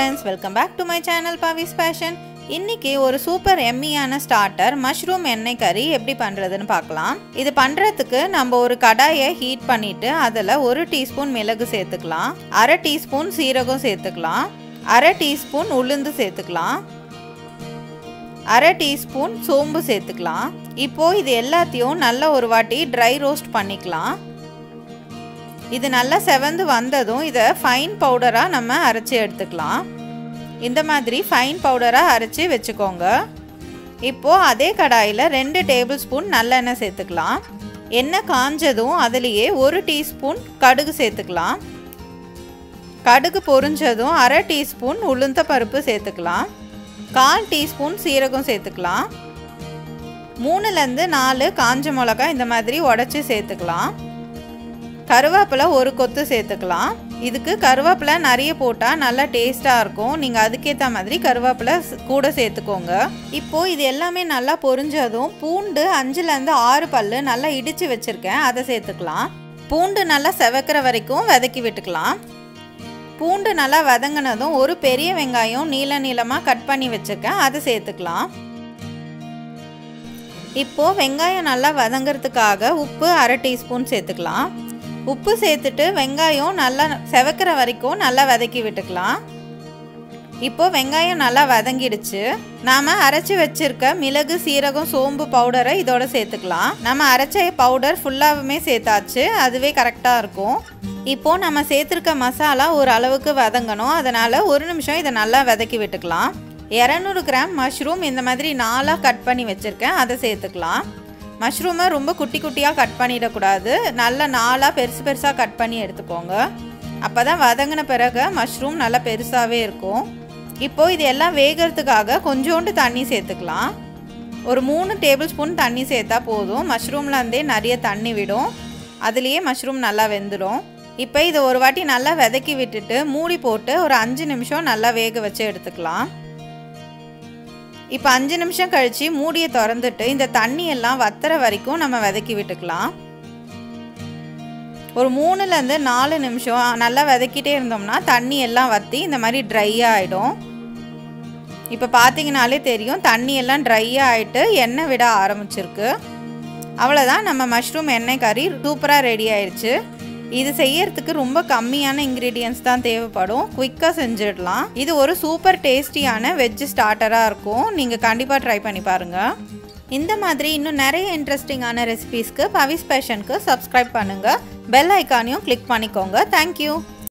friends welcome back to my channel Pavi's passion இன்னைக்கு ஒரு super எம்மியான starter mushroom எண்ணெய் கறி எப்படி பண்ணுறதுன்னு பார்க்கலாம் இது பண்ணுறதுக்கு நம்ம ஒரு கடாயை ஹீட் பண்ணிட்டு அதில் ஒரு டீஸ்பூன் மிளகு சேர்த்துக்கலாம் அரை டீஸ்பூன் சீரகம் சேர்த்துக்கலாம் அரை டீஸ்பூன் உளுந்து சேர்த்துக்கலாம் அரை டீஸ்பூன் சோம்பு சேர்த்துக்கலாம் இப்போ இது எல்லாத்தையும் நல்ல ஒரு வாட்டி ட்ரை ரோஸ்ட் பண்ணிக்கலாம் இது நல்லா செவந்து வந்ததும் இதை ஃபைன் பவுடராக நம்ம அரைச்சி எடுத்துக்கலாம் இந்த மாதிரி ஃபைன் பவுடராக அரைச்சி வச்சுக்கோங்க இப்போது அதே கடாயில் ரெண்டு டேபிள் ஸ்பூன் நல்லெண்ணெய் சேர்த்துக்கலாம் எண்ணெய் காஞ்சதும் அதுலேயே ஒரு டீஸ்பூன் கடுகு சேர்த்துக்கலாம் கடுகு பொரிஞ்சதும் அரை டீஸ்பூன் உளுந்த பருப்பு சேர்த்துக்கலாம் கால் டீஸ்பூன் சீரகம் சேர்த்துக்கலாம் மூணுலேருந்து நாலு காஞ்ச மிளகா இந்த மாதிரி உடச்சி சேர்த்துக்கலாம் கருவேப்பிலை ஒரு கொத்து சேர்த்துக்கலாம் இதுக்கு கருவேப்பிலை நிறைய போட்டால் நல்லா டேஸ்ட்டாக இருக்கும் நீங்கள் அதுக்கேற்ற மாதிரி கருவேப்பிலை கூட சேர்த்துக்கோங்க இப்போது இது எல்லாமே நல்லா பொரிஞ்சதும் பூண்டு அஞ்சுலேருந்து ஆறு பல் நல்லா இடித்து வச்சுருக்கேன் அதை சேர்த்துக்கலாம் பூண்டு நல்லா செவக்கிற வரைக்கும் வதக்கி விட்டுக்கலாம் பூண்டு நல்லா வதங்கினதும் ஒரு பெரிய வெங்காயம் நீள நீளமாக கட் பண்ணி வச்சுருக்கேன் அதை சேர்த்துக்கலாம் இப்போது வெங்காயம் நல்லா வதங்கிறதுக்காக உப்பு அரை டீஸ்பூன் சேர்த்துக்கலாம் உப்பு சேர்த்துட்டு வெங்காயம் நல்லா செவக்கிற வரைக்கும் நல்லா வதக்கி விட்டுக்கலாம் இப்போ வெங்காயம் நல்லா வதங்கிடுச்சு நாம் அரைச்சி வச்சிருக்க மிளகு சீரகம் சோம்பு பவுடரை இதோட சேர்த்துக்கலாம் நம்ம அரைச்ச பவுடர் ஃபுல்லாகவுமே சேர்த்தாச்சு அதுவே கரெக்டாக இருக்கும் இப்போது நம்ம சேர்த்துருக்க மசாலா ஒரு அளவுக்கு வதங்கணும் அதனால் ஒரு நிமிஷம் இதை நல்லா வதக்கி விட்டுக்கலாம் இரநூறு கிராம் மஷ்ரூம் இந்த மாதிரி நாலாக கட் பண்ணி வச்சுருக்கேன் அதை சேர்த்துக்கலாம் மஷ்ரூமை ரொம்ப குட்டி குட்டியாக கட் பண்ணிடக்கூடாது நல்ல நாளாக பெருசு பெருசாக கட் பண்ணி எடுத்துக்கோங்க அப்போ தான் வதங்கின பிறகு மஷ்ரூம் நல்லா பெருசாகவே இருக்கும் இப்போது இது எல்லாம் வேகிறதுக்காக கொஞ்சோண்டு தண்ணி சேர்த்துக்கலாம் ஒரு மூணு டேபிள் ஸ்பூன் தண்ணி சேர்த்தா போதும் மஷ்ரூம்லேருந்தே நிறைய தண்ணி விடும் அதுலேயே மஷ்ரூம் நல்லா வெந்துடும் இப்போ இதை ஒரு வாட்டி நல்லா விதக்கி விட்டுட்டு மூடி போட்டு ஒரு அஞ்சு நிமிஷம் நல்லா வேக வச்சு எடுத்துக்கலாம் இப்போ அஞ்சு நிமிஷம் கழித்து மூடியை திறந்துட்டு இந்த தண்ணி எல்லாம் வத்துற வரைக்கும் நம்ம வதக்கி விட்டுக்கலாம் ஒரு மூணுலேருந்து நாலு நிமிஷம் நல்லா வதக்கிட்டே இருந்தோம்னா தண்ணி எல்லாம் வற்றி இந்த மாதிரி ட்ரையாக ஆகிடும் இப்போ பார்த்தீங்கனாலே தெரியும் தண்ணி எல்லாம் ட்ரையாக ஆகிட்டு எண்ணெய் விட ஆரம்பிச்சிருக்கு அவ்வளோதான் நம்ம மஷ்ரூம் எண்ணெய் கறி சூப்பராக ரெடி ஆயிடுச்சு இது செய்யறதுக்கு ரொம்ப கம்மியான இன்க்ரீடியன்ஸ் தான் தேவைப்படும் குயிக்காக செஞ்சிடலாம் இது ஒரு சூப்பர் டேஸ்டியான வெஜ் ஸ்டார்டராக இருக்கும் நீங்கள் கண்டிப்பாக ட்ரை பண்ணி பாருங்கள் இந்த மாதிரி இன்னும் நிறைய இன்ட்ரெஸ்டிங்கான ரெசிபீஸ்க்கு பவிஸ் பேஷனுக்கு சப்ஸ்கிரைப் பண்ணுங்கள் பெல் ஐக்கானையும் கிளிக் பண்ணிக்கோங்க தேங்க்யூ